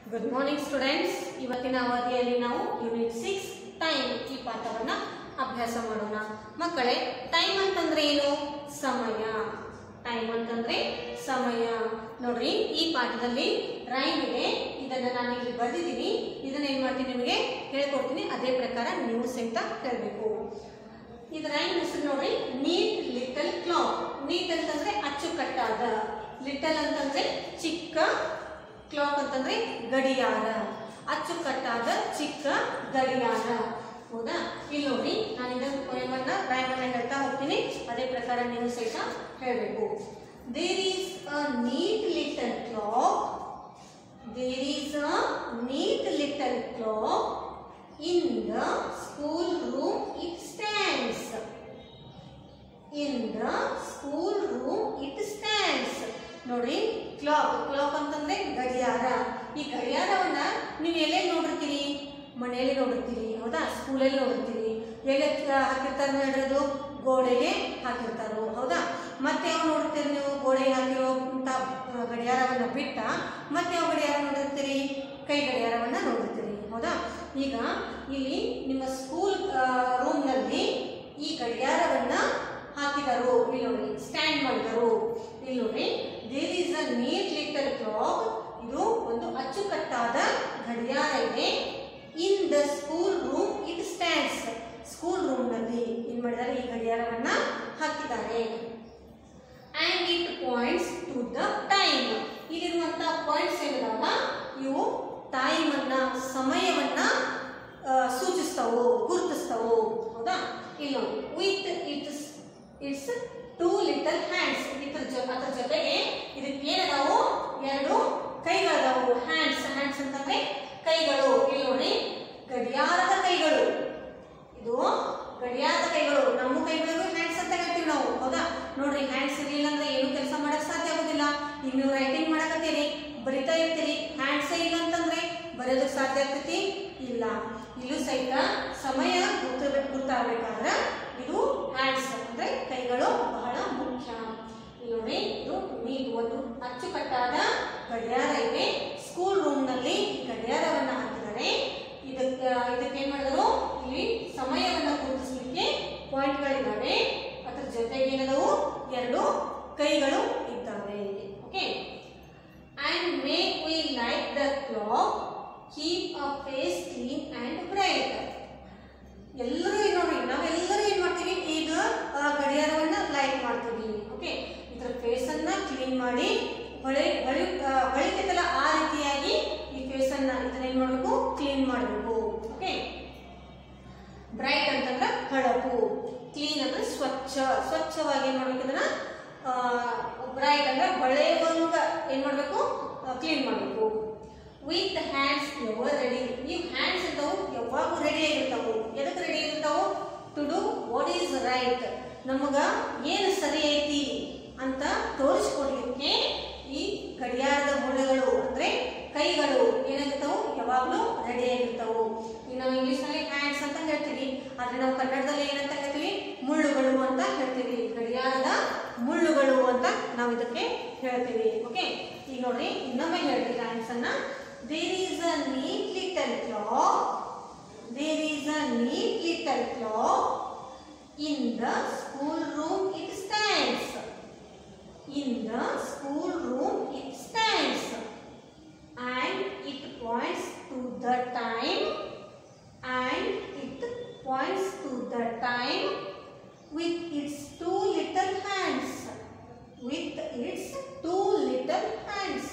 Good morning students ಇವತ್ತಿನ ಅವಧಿಯಲ್ಲಿ ನಾವು ಯೂನಿಟ್ ಸಿಕ್ಸ್ ಟೈಮ್ ಈ ಪಾಠವನ್ನ ಅಭ್ಯಾಸ ಮಾಡೋಣ ಮಕ್ಕಳೇ ಟೈಮ್ ಅಂತಂದ್ರೆ ಏನು ಸಮಯ ಟೈಮ್ ಅಂತಂದ್ರೆ ಸಮಯ ನೋಡ್ರಿ ಈ ಪಾಠದಲ್ಲಿ ರೈಮ್ ಇದೆ ಇದನ್ನ ನಾನು ಇಲ್ಲಿ ಬರೆದಿದ್ದೀನಿ ಇದನ್ನ ಏನ್ ಮಾಡ್ತೀನಿ ನಿಮಗೆ ಹೇಳ್ಕೊಡ್ತೀನಿ ಅದೇ ಪ್ರಕಾರ ನೀವು ಸಹಿತ ಹೇಳ್ಬೇಕು ಇದು ರೈಮ್ ಹೆಸರು ನೋಡಿ ನೀಟ್ ಲಿಟಲ್ ಕ್ಲಾಕ್ ನೀಟ್ ಅಂತಂದ್ರೆ ಅಚ್ಚುಕಟ್ಟಾದ ಲಿಟಲ್ ಅಂತಂದ್ರೆ ಚಿಕ್ಕ ಕ್ಲಾಕ್ ಅಂತಂದ್ರೆ ಗಡಿಯಾರ ಅಚ್ಚುಕಟ್ಟಾದ ಚಿಕ್ಕ ಗಡಿಯಾರ ಹೌದಾ ಇಲ್ಲಿ ನೋಡಿ ನಾನು ಇದನ್ನು ಪೊಯಮನ್ನ ರೈಮನ್ನ ಹೇಳ್ತಾ ಹೋಗ್ತೀನಿ ಅದೇ ಪ್ರಕಾರ ನೀವು ಸಹಿತ ಹೇಳಬೇಕು there is a neat little clock There is a neat little clock in the school room it stands. In the school room it stands. ನೋಡಿ ಕ್ಲಾಕ್ ಕ್ಲಾಕ್ ಅಂತಂದ್ರೆ ಗಡಿಯಾರ ಈ ಗಡಿಯಾರವನ್ನ ನೀವು ಎಲ್ಲೆಲ್ಲಿ ನೋಡಿರ್ತೀರಿ ಮನೆಯಲ್ಲಿ ನೋಡಿರ್ತೀರಿ ಹೌದಾ ಸ್ಕೂಲಲ್ಲಿ ನೋಡಿರ್ತೀರಿ ಎಲ್ಲಿ ಹಾಕಿರ್ತಾರೆ ನೋಡಿರೋದು ಗೋಡೆಗೆ ಹಾಕಿರ್ತಾರೋ ಹೌದಾ ಮತ್ತೆ ಯಾವ ನೋಡ್ತೀರಿ ನೀವು ಗೋಡೆಗೆ ಹಾಕಿರೋ ಅಂತ ಗಡಿಯಾರವನ್ನ ಬಿಟ್ಟ ಮತ್ತೆ ಯಾವ ಗಡಿಯಾರ ನೋಡಿರ್ತೀರಿ ಕೈ ಗಡಿಯಾರವನ್ನ ನೋಡಿರ್ತೀರಿ ಹೌದಾ ಈಗ ಇಲ್ಲಿ ನಿಮ್ಮ ಸ್ಕೂಲ್ ರೂಮ್ನಲ್ಲಿ ಈ ಗಡಿಯಾರವನ್ನ ಹಾಕಿದರು ಇಲ್ಲಿ ನೋಡಿ ಸ್ಟ್ಯಾಂಡ್ ಮಾಡಿದರು ಇಲ್ಲಿ ನೋಡಿ there is a neat little clock ಇದು ಒಂದು ಅಚ್ಚುಕಟ್ಟಾದ ಗಡಿಯಾರ ಇದೆ in the school room it stands school room ನಲ್ಲಿ ಏನ್ ಮಾಡಿದ್ದಾರೆ ಈ ಗಡಿಯಾರವನ್ನ ಹಾಕಿದ್ದಾರೆ and it points to the time ಇಲ್ಲಿರುವಂತ ಪಾಯಿಂಟ್ಸ್ ಏನಿದಾವಲ್ಲ ಇವು ಟೈಮ್ ಅನ್ನ ಸಮಯವನ್ನ ಆ, ಸೂಚಿಸ್ತವು ಗುರುತಿಸ್ತವು ಹೌದಾ ಇಲ್ಲಿ with its its two little hands ಇದ್ರ ಜೊ ಅದ್ರ ಜೊತೆಗೆ ಇದಕ್ಕೆ ಏನದಾವು ಎರಡು ಕೈಗಳದಾವು ಹ್ಯಾಂಡ್ಸ್ ಹ್ಯಾಂಡ್ಸ್ ಅಂತಂದ್ರೆ ಕೈಗಳು ಇಲ್ಲಿ ನೋಡಿ ಗಡಿಯಾರದ ಕೈಗಳು ಇದು ಗಡಿಯಾರದ ಕೈಗಳು ನಮ್ಮ ಕೈಗಳಿಗೂ ಹ್ಯಾಂಡ್ಸ್ ಅಂತ ಹೇಳ್ತೀವಿ ನಾವು ಹೌದಾ ನೋಡ್ರಿ ಹ್ಯಾಂಡ್ಸ್ ಇರಲಿಲ್ಲ ಅಂದ್ರೆ ಏನು ಕೆಲಸ ಮಾಡಕ್ ಸಾಧ್ಯ ಆಗೋದಿಲ್ಲ ಈಗ ನೀವು ರೈಟಿಂಗ್ ಮಾಡಕತ್ತೀರಿ ಬರಿತಾ ಇರ್ತೀರಿ ಹ್ಯಾಂಡ್ಸ್ ಇಲ್ಲ ಅಂತಂದ್ರೆ ಬರೆಯೋದಕ್ಕೆ ಸಾಧ್ಯ ಆಗ್ತೈತಿ ಇಲ್ಲ ಇಲ್ಲೂ ಸಹಿತ ಸಮಯ ಗುರ್ತ ಗುರ್ತಾಗಬೇಕಾದ್ರೆ ಇದು ಹ್ಯಾಂಡ್ಸ್ ಅಂದ್ರೆ ಕೈಗಳು ಬಹಳ ಮುಖ್ಯ ಇಲ್ಲಿ ನೋಡಿ ಇದು ನೀಟ್ ಒಂದು ಅಚ್ಚುಕಟ್ಟಾದ ಗಡಿಯಾರ ಇದೆ ಸ್ಕೂಲ್ ರೂಮ್ ನಲ್ಲಿ ಈ ಗಡಿಯಾರವನ್ನ ಹಾಕಿದ್ದಾರೆ ಇದಕ್ಕೆ ಇದಕ್ಕೆ ಏನ್ ಮಾಡಿದ್ರು ಇಲ್ಲಿ ಸಮಯವನ್ನ ಗುರುತಿಸಲಿಕ್ಕೆ ಪಾಯಿಂಟ್ಗಳಿದ್ದಾವೆ ಅದ್ರ ಜೊತೆಗೆ ಏನದವು ಎರಡು ಕೈಗಳು ಇದ್ದಾವೆ okay and may we like the clock keep a face clean and bright ಎಲ್ಲರೂ ಏನ್ ನೋಡಿ ನಾವೆಲ್ಲರೂ ಏನ್ ಮಾಡ್ತೀವಿ ಈಗ ಆ ಗಡಿಯಾರವನ್ನ ಲೈಟ್ ಮಾಡ್ತೀವಿ ಓಕೆ ಇದ್ರ ಫೇಸ್ ಅನ್ನ ಕ್ಲೀನ್ ಮಾಡಿ ಹೊಳೆ ಹೊಳಿ ಆ, ಹೊಳಿತೈತಲ್ಲ ಆ ರೀತಿಯಾಗಿ ಈ ಫೇಸ್ ಅನ್ನ ಇದನ್ನ ಏನ್ ಮಾಡ್ಬೇಕು ಕ್ಲೀನ್ ಮಾಡಬೇಕು ಓಕೆ ಬ್ರೈಟ್ ಅಂತಂದ್ರೆ ಹೊಳಪು ಕ್ಲೀನ್ ಅಂದ್ರೆ ಸ್ವಚ್ಛ ಸ್ವಚ್ಛವಾಗಿ ಏನ್ ಮಾಡ್ಬೇಕು ಇದನ್ನ ಬ್ರೈಟ್ ಅಂದ್ರೆ ಹೊಳೆಯುವಂಗ ಏನ್ ಮಾಡ್ಬೇಕು ಕ್ಲೀನ್ ಮಾಡಬೇಕು ವಿತ್ ಹ್ಯಾಂಡ್ಸ್ ಎವರ್ ರೆಡಿ ನೀವು ಹ್ಯಾಂಡ್ಸ್ ಇರ್ತಾವು ಯಾವಾಗೂ ರೆಡಿ ಆಗಿರ್ತಾವು ಎದಕ್ಕೆ ರೆಡಿ ಆಗಿರ್ತಾವು to do what is right ನಮಗ ಏನು ಸರಿ ಐತಿ ಅಂತ ತೋರಿಸ್ಕೊಡ್ಲಿಕ್ಕೆ ಈ ಗಡಿಯಾರದ ಮುಳ್ಳುಗಳು ಅಂದ್ರೆ ಕೈಗಳು ಏನಾಗಿರ್ತಾವು ಯಾವಾಗಲೂ ರೆಡಿ ಆಗಿರ್ತಾವು ಈಗ ನಾವು ಇಂಗ್ಲಿಷ್ನಲ್ಲಿ ಹ್ಯಾಂಡ್ಸ್ ಅಂತ ಹೇಳ್ತೀವಿ ಆದ್ರೆ ನಾವು ಕನ್ನಡದಲ್ಲಿ ಏನಂತ ಹೇಳ್ತೀವಿ ಮುಳ್ಳುಗಳು ಅಂತ ಹೇಳ್ತೀವಿ ಗಡಿಯಾರದ ಮುಳ್ಳುಗಳು ಅಂತ ನಾವು ಇದಕ್ಕೆ ಹೇಳ್ತೀವಿ ಓಕೆ ಈಗ ನೋಡ್ರಿ ಇನ್ನೊಮ್ಮೆ ಹೇಳ್ತೀವಿ ಹ್ಯಾಂಡ್ಸ್ ಅನ್ನ there is a neat little clock there is a neat little clock in the school room it stands in the school room it stands and it points to the time and it points to the time with its two little hands with its two little hands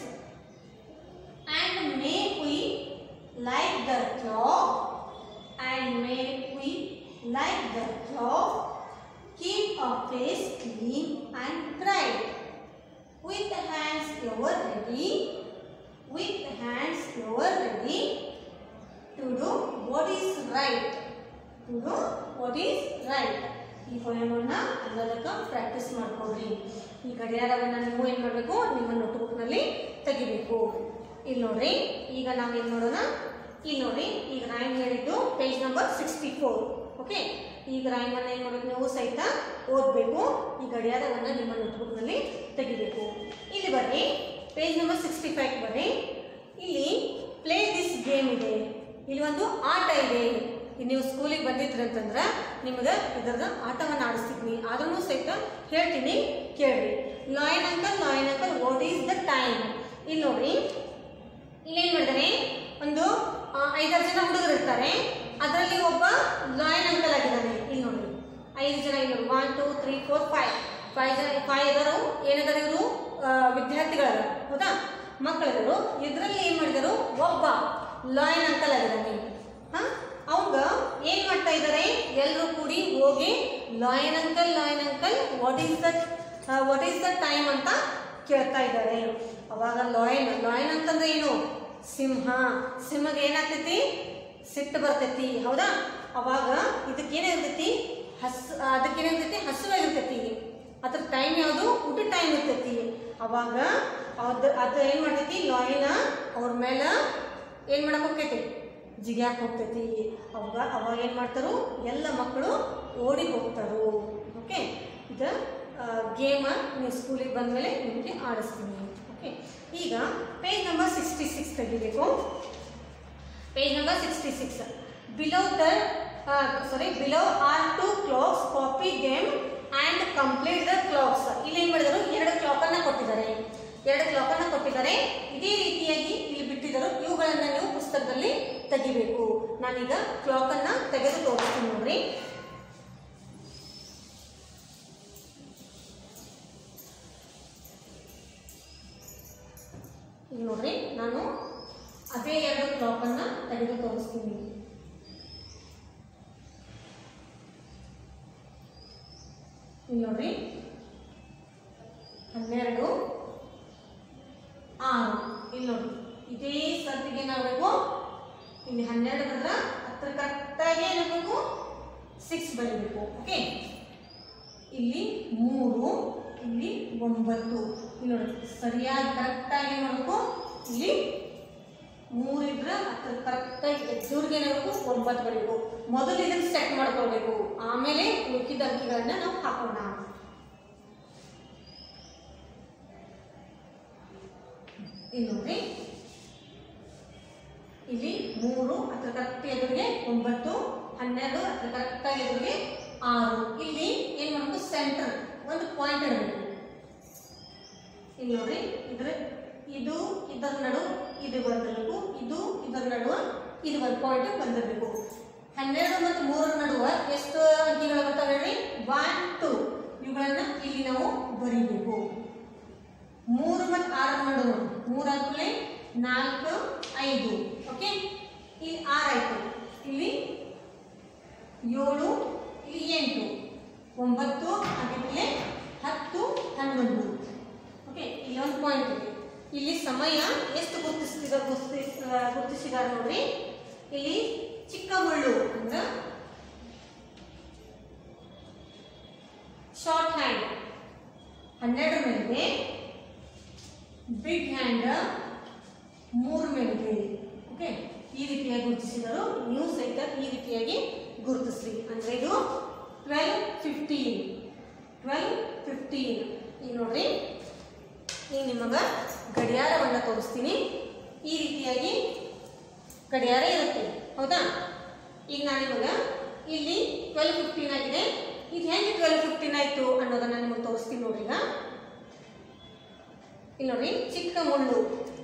and may we like the clock and may we like the clock keep our face clean and bright with the hands ever ready with hands over ready to do what is right. To do what is right. ಈ ಪೊಯಮನ್ನ ಅನ್ನೋದಕ್ಕ practice ಮಾಡ್ಕೊಡ್ರಿ ಈ ಗಡಿಯಾರವನ್ನ ನೀವು ಏನ್ ಮಾಡಬೇಕು ನಿಮ್ಮ ನೋಟ್ಬುಕ್ನಲ್ಲಿ ತೆಗಿಬೇಕು ಇಲ್ಲಿ ನೋಡ್ರಿ ಈಗ ನಾವು ಏನ್ ಮಾಡೋಣ ಇಲ್ಲಿ ನೋಡ್ರಿ ಈಗ ರೈಮ್ ಹೇಳಿದ್ದು page number sixty four okay ಈಗ ರೈಮನ್ನ ಏನ್ ಮಾಡಬೇಕು ನೀವು ಸಹಿತ ಓದಬೇಕು ಈ ಗಡಿಯಾರವನ್ನ ನಿಮ್ಮ ನೋಟ್ಬುಕ್ನಲ್ಲಿ ತೆಗಿಬೇಕು ಇಲ್ಲಿ ಬರ್ರಿ ಪೇಜ್ ನಂಬರ್ ಸಿಕ್ಸ್ಟಿ ಫೈವ್ ಬರ್ರಿ ಇಲ್ಲಿ ಆಟ ಇದೆ ಈಗ ನೀವು ಸ್ಕೂಲಿಗೆ ಬಂದಿದ್ರಿ ಅಂತಂದ್ರೆ ನಿಮ್ಗೆ ಇದರದ ಆಟವನ್ನು ಆಡಿಸ್ತೀನಿ ಆದ್ರೂ ಸಹಿತ ಹೇಳ್ತೀನಿ ಕೇಳ್ರಿ lion uncle lion uncle what is the time ಇಲ್ಲಿ ನೋಡ್ರಿ ಇಲ್ಲೇನ್ ಮಾಡಿದಾರೆ ಒಂದು ಆ, ಐದಾರು ಜನ ಹುಡುಗರು ಇರ್ತಾರೆ ಅದರಲ್ಲಿ ಒಬ್ಬ ಲಾಯನ್ ಅಂಕಲ್ ಆಗಿದ್ದಾನೆ ಇಲ್ಲಿ ನೋಡಿ ಐದು ಜನ ಇಲ್ಲಿ one two three four five five ಜನ ಫೈವ್ ಇದಾರು ಏನಿದಾರೆ ಇವರು ವಿದ್ಯಾರ್ಥಿಗಳಾರ ಹೌದಾ ಮಕ್ಕಳಿದರು ಇದರಲ್ಲಿ ಏನ್ ಮಾಡಿದರು ಒಬ್ಬ ಲಾಯನ್ ಅಂಕಲ್ ಆಗಿದ್ದಾನೆ ಹಾ ಅವಾಗ ಏನ್ ಮಾಡ್ತಾ ಇದ್ದಾರೆ ಎಲ್ಲರೂ ಕೂಡಿ ಹೋಗಿ lion uncle lion uncle what is the what is the time ಅಂತ ಕೇಳ್ತಾ ಇದ್ದಾರೆ ಅವಾಗ ಲಾಯನ್ ಲಾಯನ್ ಅಂತಂದ್ರೆ ಏನು ಸಿಂಹ ಸಿಂಹಗೆ ಏನಾಗ್ತೈತಿ ಸಿಟ್ಟು ಬರ್ತೈತಿ ಹೌದಾ ಅವಾಗ ಇದಕ್ಕೆ ಏನಾಗಿರ್ತೈತಿ ಹಸ್ ಅದಕ್ಕೆ ಏನಾಗಿರ್ತೈತಿ ಹಸುವಾಗಿರ್ತೈತಿ ಅದ್ರ ಟೈಮ್ ಯಾವುದು ಊಟ ಟೈಮ್ ಇರ್ತೈತಿ ಅವಾಗ ಅದ್ ಅದು ಏನು ಮಾಡ್ತೈತಿ ಲಾಯನ ಅವ್ರ ಮೇಲೆ ಏನು ಮಾಡಕ್ ಹೋಗ್ತೈತಿ ಜಿಗ್ಯಾಕ್ ಹೋಗ್ತೈತಿ ಅವಾಗ ಅವಾಗ ಏನು ಮಾಡ್ತಾರೋ ಎಲ್ಲ ಮಕ್ಕಳು ಓಡಿ ಹೋಗ್ತಾರೋ ಓಕೆ ಇದು ಗೇಮ ನೀವು ಸ್ಕೂಲಿಗೆ ಬಂದಮೇಲೆ ನಿಮಗೆ ಆಡಿಸ್ತೀನಿ ಓಕೆ ಈಗ ಪೇಜ್ ನಂಬರ್ ಸಿಕ್ಸ್ಟಿ ಸಿಕ್ಸ್ ತೆಗಿಬೇಕು page number sixty six below the sorry below are two clocks copy them and complete the clocks ಇಲ್ಲಿ ಏನು ಮಾಡಿದರು ಎರಡು ಕ್ಲಾಕನ್ನು ಕೊಟ್ಟಿದ್ದಾರೆ ಎರಡು ಕ್ಲಾಕನ್ನು ಕೊಟ್ಟಿದ್ದಾರೆ ಇದೇ ರೀತಿಯಾಗಿ ಇಲ್ಲಿ ಬಿಟ್ಟಿದ್ದರು ಇವುಗಳನ್ನು ನೀವು ಪುಸ್ತಕದಲ್ಲಿ ತೆಗಿಬೇಕು ನಾನೀಗ ಕ್ಲಾಕನ್ನು ತೆಗೆದು ತೋರಿಸ್ತೀನಿ ನೋಡ್ರಿ ಈಗ ನೋಡ್ರಿ ನಾನು ಅದೇ ಎರಡು ಕ್ಲಾಕನ್ನು ತೆಗೆದು ತೋರಿಸ್ತೀನಿ ಇಲ್ಲಿ ನೋಡ್ರಿ ಹನ್ನೆರಡು ಆರು ಇಲ್ಲಿ ನೋಡಿ ಇದೇ ಸರ್ತಿಗೆ ಏನಾಗಬೇಕು ಇಲ್ಲಿ ಹನ್ನೆರಡು ಬಂದ್ರೆ ಹತ್ರ ಕರೆಕ್ಟಾಗಿ ಏನಾಗಬೇಕು ಸಿಕ್ಸ್ ಬರೀಬೇಕು ಓಕೆ ಇಲ್ಲಿ ಮೂರು ಇಲ್ಲಿ ಒಂಬತ್ತು ಇಲ್ಲಿ ನೋಡಿ ಸರಿಯಾಗಿ ಕರೆಕ್ಟಾಗಿ ಏನು ಮಾಡಬೇಕು ಇಲ್ಲಿ ಮೂರು ಇದ್ರೆ ಹತ್ರ ಕರೆಕ್ಟಾಗಿ ಎದ್ದೂರ್ಗೆ ಏನಾಗಬೇಕು ಒಂಬತ್ತು ಬರೀಬೇಕು ಮೊದಲು ಇದನ್ನು ಸೆಟ್ ಮಾಡ್ಕೊಳ್ಬೇಕು ಆಮೇಲೆ ಉಳಿದ ಅಂಕಿಗಳನ್ನ ನಾವು ಹಾಕೋಣ ಇಲ್ಲಿ ನೋಡ್ರಿ ಇಲ್ಲಿ ಮೂರು ಹತ್ರ ಕರೆಕ್ಟ್ ಎದುರಿಗೆ ಒಂಬತ್ತು ಹನ್ನೆರಡು ಹತ್ರ ಕರೆಕ್ಟಾಗಿ ಎದುರಿಗೆ ಆರು ಇಲ್ಲಿ ಏನ್ ಮಾಡಬೇಕು ಸೆಂಟರ್ ಒಂದು ಪಾಯಿಂಟ್ ಇಡಬೇಕು ಇಲ್ಲಿ ನೋಡ್ರಿ ಇದ್ರ ಇದು ಇದರ ನಡು ಇದು ಬಂದಿರಬೇಕು ಇದು ಇದರ ನಡುವ ಇದು ಒಂದು ಪಾಯಿಂಟ್ ಬಂದಿರಬೇಕು ಹನ್ನೆರಡು ಮತ್ತು ಮೂರರ ನಡುವ ಎಷ್ಟು ಅಂಕಿಗಳು ಬರ್ತಾವೆ ಹೇಳಿ ಒನ್ ಟು ಇವುಗಳನ್ನ ಇಲ್ಲಿ ನಾವು ಬರೀಬೇಕು ಮೂರು ಮತ್ತು ಆರರ ನಡುವೆ ಮೂರು ಆದ್ಮೇಲೆ ನಾಲ್ಕು ಐದು ಓಕೆ ಇಲ್ಲಿ ಆರು ಆಯ್ತು ಇಲ್ಲಿ ಏಳು ಇಲ್ಲಿ ಎಂಟು ಒಂಬತ್ತು ಆಗಿದ್ಮೇಲೆ ಹತ್ತು ಹನ್ನೊಂದು ಓಕೆ ಇಲ್ಲಿ ಒಂದು ಪಾಯಿಂಟ್ ಇದೆ ಇಲ್ಲಿ ಸಮಯ ಎಷ್ಟು ಗುರುತಿಸಿದ ಗುರುತಿಸ್ ಗುರುತಿಸಿದಾರೆ ನೋಡ್ರಿ ಇಲ್ಲಿ ಚಿಕ್ಕ ಮುಳ್ಳು ಅಂದ್ರೆ ಶಾರ್ಟ್ ಹ್ಯಾಂಡ್ ಹನ್ನೆರಡರ ಮೇಲಿದೆ ಬಿಗ್ ಹ್ಯಾಂಡ್ ಮೂರು ಮೇಲಿದೆ ಓಕೆ ಈ ರೀತಿಯಾಗಿ ಗುರುತಿಸಿದರು ನೀವು ಸಹಿತ ಈ ರೀತಿಯಾಗಿ ಗುರುತಿಸ್ರಿ ಅಂದ್ರೆ ಇದು ಟ್ವೆಲ್ ಫಿಫ್ಟೀನ್ ಟ್ವೆಲ್ ಫಿಫ್ಟೀನ್ ಈಗ ನೋಡ್ರಿ ಈಗ ನಿಮಗ ಗಡಿಯಾರವನ್ನು ತೋರಿಸ್ತೀನಿ ಈ ರೀತಿಯಾಗಿ ಗಡಿಯಾರ ಇರುತ್ತೆ ಹೌದಾ ಈಗ ನಾನು ನಿಮಗ ಇಲ್ಲಿ ಟ್ವೆಲ್ ಫಿಫ್ಟೀನ್ ಆಗಿದೆ ಇದು ಹೆಂಗೆ ಟ್ವೆಲ್ ಫಿಫ್ಟೀನ್ ಆಯ್ತು ಅನ್ನೋದನ್ನ ನಿಮಗೆ ತೋರಿಸ್ತೀನಿ ನೋಡ್ರಿ ಈಗ ಇಲ್ಲಿ ನೋಡಿ ಚಿಕ್ಕ ಮುಳ್ಳು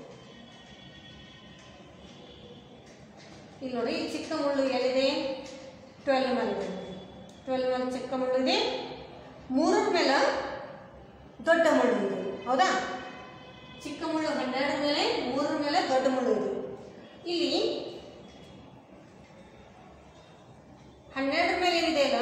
ಇಲ್ಲಿ ನೋಡಿ ಈ ಚಿಕ್ಕ ಮುಳ್ಳು ಎಲ್ಲಿದೆ ಟ್ವೆಲ್ ಮೇಲೆ ಇದೆ ಟ್ವೆಲ್ ಮೇಲೆ ಚಿಕ್ಕ ಮುಳ್ಳು ಇದೆ ಮೂರರ ಮೇಲೆ ದೊಡ್ಡ ಮುಳ್ಳು ಇದೆ ಹೌದಾ ಚಿಕ್ಕ ಮುಳ್ಳು ಹನ್ನೆರಡರ ಮೇಲೆ ಮೂರರ ಮೇಲೆ ದೊಡ್ಡ ಮುಳ್ಳು ಇದೆ ಇಲ್ಲಿ ಹನ್ನೆರಡರ ಮೇಲೆ ಏನಿದೆ ಅಲ್ಲ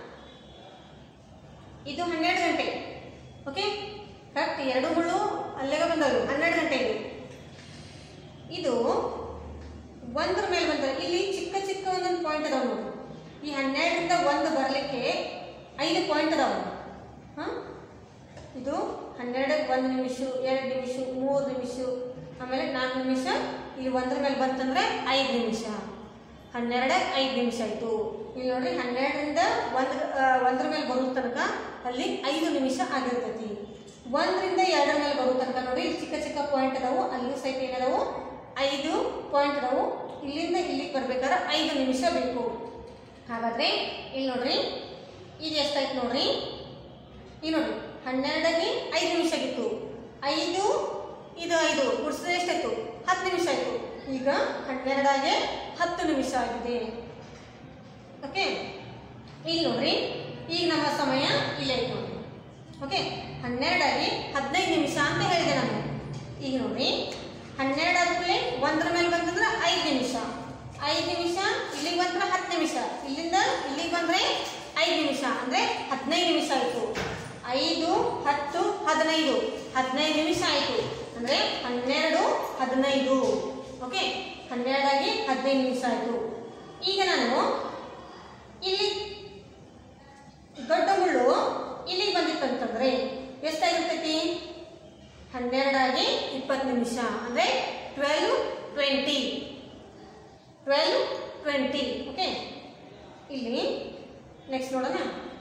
ಇದು ಹನ್ನೆರಡು ಗಂಟೆ ಓಕೆ ಕರೆಕ್ಟ್ ಎರಡು ಮುಳ್ಳು ಅಲ್ಲಿಗೆ ಬಂದವು ಹನ್ನೆರಡು ಗಂಟೆಗೆ ಇದು ಒಂದ್ರ ಮೇಲೆ ಬಂದ ಇಲ್ಲಿ ಚಿಕ್ಕ ಚಿಕ್ಕ ಒಂದೊಂದು ಪಾಯಿಂಟ್ ಅದಾವ ನೋಡಿ ಈ ಹನ್ನೆರಡರಿಂದ ಒಂದು ಬರಲಿಕ್ಕೆ ಐದು ಪಾಯಿಂಟ್ ಅದಾವ ಹಾಂ ಇದು ಹನ್ನೆರಡಕ್ಕೆ ಒಂದು ನಿಮಿಷ ಎರಡು ನಿಮಿಷ ಮೂರು ನಿಮಿಷ ಆಮೇಲೆ ನಾಲ್ಕು ನಿಮಿಷ ಇಲ್ಲಿ ಒಂದ್ರ ಮೇಲೆ ಬಂತಂದ್ರೆ ಐದು ನಿಮಿಷ ಹನ್ನೆರಡು ಐದು ನಿಮಿಷ ಆಯಿತು ಇಲ್ಲಿ ನೋಡ್ರಿ ಹನ್ನೆರಡರಿಂದ ಒಂದು ಒಂದ್ರ ಮೇಲೆ ಬರೋ ತನಕ ಅಲ್ಲಿ ಐದು ನಿಮಿಷ ಆಗಿರ್ತೈತಿ ಒಂದರಿಂದ ಎರಡರ ಮೇಲೆ ಬರೋ ತನಕ ನೋಡಿ ಇಲ್ಲಿ ಚಿಕ್ಕ ಚಿಕ್ಕ ಪಾಯಿಂಟ್ ಅದಾವು ಅಲ್ಲೂ ಸಹಿತ ಏನದಾವು ಐದು ಪಾಯಿಂಟ್ ಅದಾವು ಇಲ್ಲಿಂದ ಇಲ್ಲಿಗೆ ಬರ್ಬೇಕಾದ್ರೆ ಐದು ನಿಮಿಷ ಬೇಕು ಹಾಗಾದ್ರೆ ಇಲ್ಲಿ ನೋಡ್ರಿ ಇದು ಎಷ್ಟಾಯ್ತು ನೋಡ್ರಿ ಈಗ ನೋಡಿ ಹನ್ನೆರಡಕ್ಕೆ ಐದು ನಿಮಿಷ ಆಗಿತ್ತು ಐದು ಇದು ಐದು ಗುಡ್ಸಿದ್ರೆ ಎಷ್ಟಾಯ್ತು ಹತ್ತು ನಿಮಿಷ ಆಯಿತು ಈಗ ಹನ್ನೆರಡಾಗೆ ಹತ್ತು ನಿಮಿಷ ಆಗಿದೆ ಓಕೆ ಇಲ್ಲಿ ನೋಡ್ರಿ ಈಗ ನಮ್ಮ ಸಮಯ ಇಲ್ಲೇ ಐತೆ ನೋಡ್ರಿ ಓಕೆ ಹನ್ನೆರಡಾಗಿ ಹದಿನೈದು ನಿಮಿಷ ಅಂತ ಹೇಳಿದೆ ನಾನು ಈಗ ನೋಡ್ರಿ ಹನ್ನೆರಡು ಆದ್ಮೇಲೆ ಒಂದರ ಮೇಲೆ ಬಂತಂದ್ರೆ ಐದು ನಿಮಿಷ ಐದು ನಿಮಿಷ ಇಲ್ಲಿಗೆ ಬಂದ್ರೆ ಹತ್ತು ನಿಮಿಷ ಇಲ್ಲಿಂದ ಇಲ್ಲಿಗೆ ಬಂದ್ರೆ ಐದು ನಿಮಿಷ ಅಂದ್ರೆ ಹದಿನೈದು ನಿಮಿಷ ಆಯಿತು ಐದು ಹತ್ತು ಹದಿನೈದು ಹದಿನೈದು ನಿಮಿಷ ಆಯಿತು ಅಂದ್ರೆ ಹನ್ನೆರಡು ಹದಿನೈದು ಓಕೆ ಹನ್ನೆರಡಾಗಿ ಹದಿನೈದು ನಿಮಿಷ ಆಯಿತು ಈಗ ನಾನು ಇಲ್ಲಿ ದೊಡ್ಡ ಮುಳ್ಳು ಇಲ್ಲಿಗೆ ಬಂದಿತ್ತಂತಂದ್ರೆ ಎಷ್ಟಾಗಿರ್ತೈತಿ ಹನ್ನೆರಡಾಗಿ ಇಪ್ಪತ್ತು ನಿಮಿಷ ಅಂದರೆ twelve twenty twelve twenty okay ಇಲ್ಲಿ ನೆಕ್ಸ್ಟ್ ನೋಡೋಣ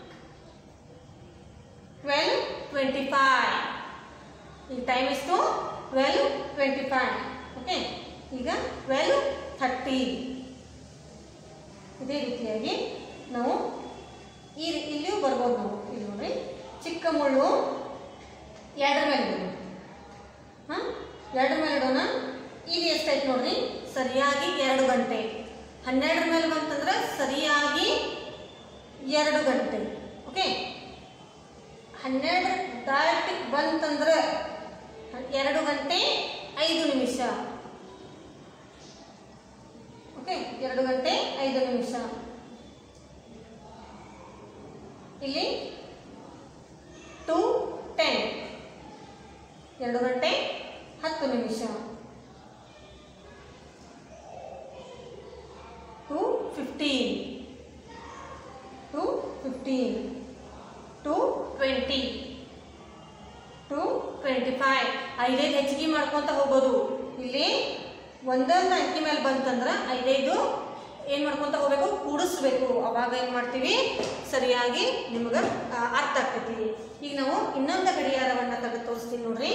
ಟ್ವೆಲ್ವ್ ಟ್ವೆಂಟಿ ಫೈವ್ ಈಗ ಟೈಮ್ ಎಷ್ಟು ಟ್ವೆಲ್ವ್ ಟ್ವೆಂಟಿ ಫೈವ್ ಓಕೆ ಈಗ ಟ್ವೆಲ್ವ್ ಥರ್ಟಿ ಇದೇ ರೀತಿಯಾಗಿ ನಾವು ಈ ರೀ- ಇಲ್ಲಿಯೂ ಬರ್ಬೋದು ನಾವು ಇಲ್ಲಿ ನೋಡ್ರಿ ಚಿಕ್ಕ ಮುಳ್ಳು ಎರಡರ ಮೇಲೆ ಇಡೋಣ ಹಾಂ ಎರಡರ ಮೇಲೆ ಇಡೋಣ ಇಲ್ಲಿ ಎಷ್ಟಾಯ್ತು ನೋಡ್ರಿ ಸರಿಯಾಗಿ ಎರಡು ಗಂಟೆ ಹನ್ನೆರಡರ ಮೇಲೆ ಬಂತಂದ್ರೆ ಸರಿಯಾಗಿ ಎರಡು ಗಂಟೆ ಓಕೆ ಹನ್ನೆರಡು ದಾಟಿ ಬಂತಂದ್ರೆ ಎರಡು ಗಂಟೆ ಐದು ನಿಮಿಷ ಓಕೆ ಎರಡು ಗಂಟೆ ಐದು ನಿಮಿಷ ಇಲ್ಲಿ ಟು ಟೆನ್ ಎರಡು ಗಂಟೆ ಹತ್ತು ನಿಮಿಷ two fifteen two fifteen two twenty two twenty five ಐದೈದು ಹೆಚ್ಚಿಗೆ ಮಾಡ್ಕೊತ ಹೋಗೋದು ಇಲ್ಲಿ ಒಂದೊಂದು ಅಂಕಿ ಮೇಲೆ ಬಂತಂದ್ರೆ ಐದೈದು ಏನು ಮಾಡ್ಕೊತ ಹೋಗ್ಬೇಕು ಕೂಡಿಸ್ಬೇಕು ಅವಾಗ ಏನು ಮಾಡ್ತೀವಿ ಸರಿಯಾಗಿ ನಿಮ್ಗೆ ಆ, ಅರ್ಥ ಆಗ್ತೈತಿ ಈಗ ನಾವು ಇನ್ನೊಂದು ಗಡಿಯಾರವನ್ನು ತೆಗೆದು ತೋರಿಸ್ತೀನಿ ನೋಡ್ರಿ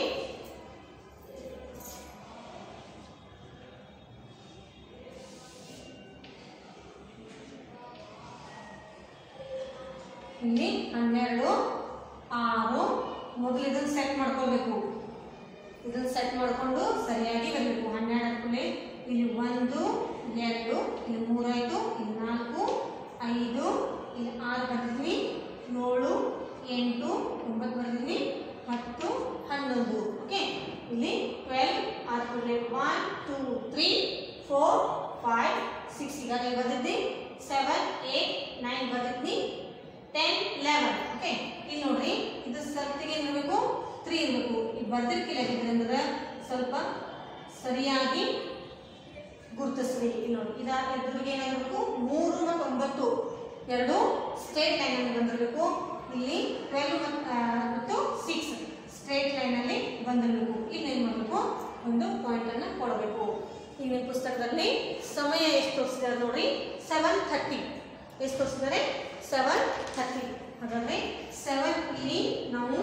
ಇಲ್ಲಿ ಹನ್ನೆರಡು ಆರು ಮೊದಲು ಇದನ್ನ ಸೆಟ್ ಮಾಡ್ಕೋಬೇಕು ಇದನ್ನ ಸೆಟ್ ಮಾಡಿಕೊಂಡು ಸರಿಯಾಗಿ ಬರಬೇಕು ಹನ್ನೆರಡು ಹಾಕ್ಕೊಳ್ಳಿ ಇಲ್ಲಿ ಒಂದು ಎರಡು ಇಲ್ಲಿ ಮೂರಾಯ್ತು ಇಲ್ಲಿ ನಾಲ್ಕು ಐದು ಇಲ್ಲಿ ಆರು ಬರ್ತಿದ್ವಿ ಏಳು ಎಂಟು ಒಂಬತ್ತು ಬರ್ತಿದ್ವಿ ಹತ್ತು ಹನ್ನೊಂದು ಓಕೆ ಇಲ್ಲಿ ಟ್ವೆಲ್ ಹಾಕ್ಕೊಳ್ಳಿ one two three four five six ಈಗಾಗಲೇ ಬರ್ತಿದ್ವಿ ಸೆವೆನ್ ಏಟ್ ನೈನ್ ಬರ್ತಿದ್ವಿ ಟೆನ್ ಲೆವೆನ್ ಓಕೆ ಇಲ್ಲಿ ನೋಡ್ರಿ ಇದು ಸರ್ತಿಗೆ ಇರಬೇಕು ತ್ರೀ ಇರಬೇಕು ಈ ಬರ್ದಿರ್ಕಿಲ್ಲ ಅಂದ್ರೆ ಸ್ವಲ್ಪ ಸರಿಯಾಗಿ ಗುರುತಿಸ್ರಿ ಇಲ್ಲಿ ನೋಡಿ ಇದ ಎದುರಿಗೆ ಏನಾಗಿರ್ಬೇಕು ಮೂರು ಮತ್ತು ಒಂಬತ್ತು ಎರಡು ಸ್ಟ್ರೇಟ್ ಲೈನ್ ಅಲ್ಲಿ ಬಂದಿರಬೇಕು ಇಲ್ಲಿ ಟ್ವೆಲ್ವ್ ಮತ್ತು ಸಿಕ್ಸ್ ಸ್ಟ್ರೇಟ್ ಲೈನ್ ಅಲ್ಲಿ ಬಂದಿರಬೇಕು ಈಗ ಏನ್ ಮಾಡಬೇಕು ಒಂದು ಪಾಯಿಂಟ್ ಅನ್ನ ಕೊಡಬೇಕು ಈಗ ನಿಮ್ಮ ಪುಸ್ತಕದಲ್ಲಿ ಸಮಯ ಎಷ್ಟು ತೋರಿಸಿದ್ದಾರೆ ನೋಡಿ ಸೆವೆನ್ ಥರ್ಟಿ ಎಷ್ಟು ತೋರಿಸಿದ್ದಾರೆ ಸೆವೆನ್ ಥರ್ಟಿ ಹಾಗಾದ್ರೆ ಸೆವೆನ್ ಇಲ್ಲಿ ನಾವು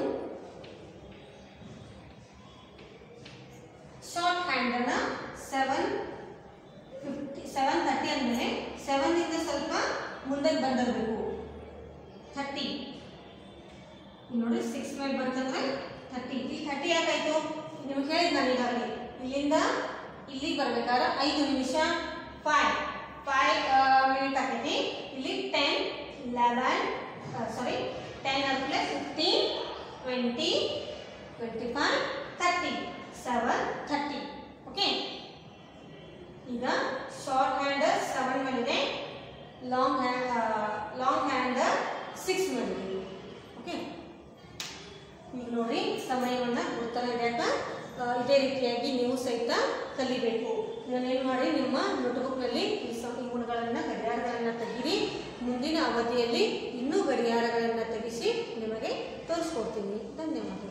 ಶಾರ್ಟ್ ಹ್ಯಾಂಡ್ ಅನ್ನ ಸೆವೆನ್ ಫಿಫ್ಟಿ ಸೆವೆನ್ ತರ್ಟಿ ಅಂದಮೇಲೆ ಸೆವೆನ್ ಇಂದ ಸ್ವಲ್ಪ ಮುಂದೆ ಬಂದಿರಬೇಕು ಥರ್ಟಿ ನೋಡಿ ಸಿಕ್ಸ್ ಮೇಲೆ ಬಂತಂದ್ರೆ ಥರ್ಟಿ ಇಲ್ಲಿ ಥರ್ಟಿ ಯಾಕಾಯ್ತು ನಿಮ್ಗೆ ಹೇಳಿದ್ ನಾನು ಈಗಾಗಲೇ ಇಲ್ಲಿಂದ ಇಲ್ಲಿಗೆ ಬರ್ಬೇಕಾದ್ರೆ ಐದು ನಿಮಿಷ ಫೈವ್ ಫೈವ್ ಮಿನಿಟ್ ಆಕೈತಿ ಇಲ್ಲಿ ಟೆನ್ ಲೆವೆನ್ ಸಾರಿ ಟೆನ್ ಆದ್ಮೇಲೆ fifteen twenty twenty five thirty seven thirty okay ಈಗ ಶಾರ್ಟ್ ಹ್ಯಾಂಡ್ ಸೆವೆನ್ ಮೇಲಿದೆ long hand long hand six ಮೇಲಿದೆ ಓಕೆ ಈಗ ನೋಡಿ ಸಮಯವನ್ನು ಗುರುತರ ಹಿಡಿಯಾಕ ಆ, ಇದೇ ರೀತಿಯಾಗಿ ನೀವು ಸಹಿತ ಕಲಿಬೇಕು ಏನು ಮಾಡಿ ನಿಮ್ಮ ನೋಟ್ಬುಕ್ನಲ್ಲಿ ಈ ಸ ಈ ಗುಣಗಳನ್ನು ಗಡಿಯಾರಗಳನ್ನು ತೆಗೀರಿ ಮುಂದಿನ ಅವಧಿಯಲ್ಲಿ ಇನ್ನೂ ಗಡಿಯಾರಗಳನ್ನು ತೆಗೆಸಿ ನಿಮಗೆ ತೋರಿಸ್ಕೊಡ್ತೀನಿ ಧನ್ಯವಾದ